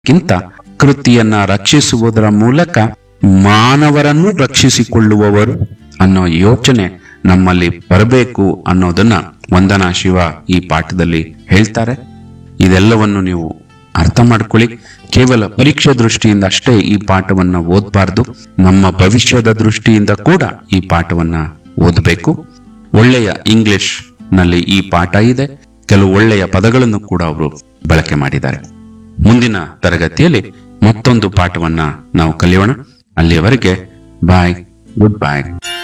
ಕಿಂತ ಕೃತಿಯನ್ನ ರಕ್ಷಿಸುವುದರ ಮೂಲಕ ಮಾನವರನ್ನು ರಕ್ಷಿಸಿಕೊಳ್ಳುವವರು ಅನ್ನೋ ಯೋಚನೆ ನಮ್ಮಲ್ಲಿ ಬರಬೇಕು ಅನ್ನೋದನ್ನ ವಂದನಾ ಶಿವ ಈ ಪಾಠದಲ್ಲಿ ಹೇಳ್ತಾರೆ ಇದೆಲ್ಲವನ್ನು ನೀವು ಅರ್ಥ ಮಾಡ್ಕೊಳ್ಳಿ ಕೇವಲ ಪರೀಕ್ಷೆ ದೃಷ್ಟಿಯಿಂದ ಅಷ್ಟೇ ಈ ಪಾಠವನ್ನ ಓದಬಾರ್ದು ನಮ್ಮ ಭವಿಷ್ಯದ ದೃಷ್ಟಿಯಿಂದ ಕೂಡ ಈ ಪಾಠವನ್ನ ಓದಬೇಕು ಒಳ್ಳೆಯ ಇಂಗ್ಲಿಷ್ ನಲ್ಲಿ ಈ ಪಾಠ ಇದೆ ಕೆಲವು ಒಳ್ಳೆಯ ಪದಗಳನ್ನು ಕೂಡ ಅವರು ಬಳಕೆ ಮಾಡಿದ್ದಾರೆ ಮುಂದಿನ ತರಗತಿಯಲ್ಲಿ ಮತ್ತೊಂದು ಪಾಠವನ್ನ ನಾವು ಕಲಿಯೋಣ ಅಲ್ಲಿಯವರೆಗೆ ಬಾಯ್ ಗುಡ್ ಬಾಯ್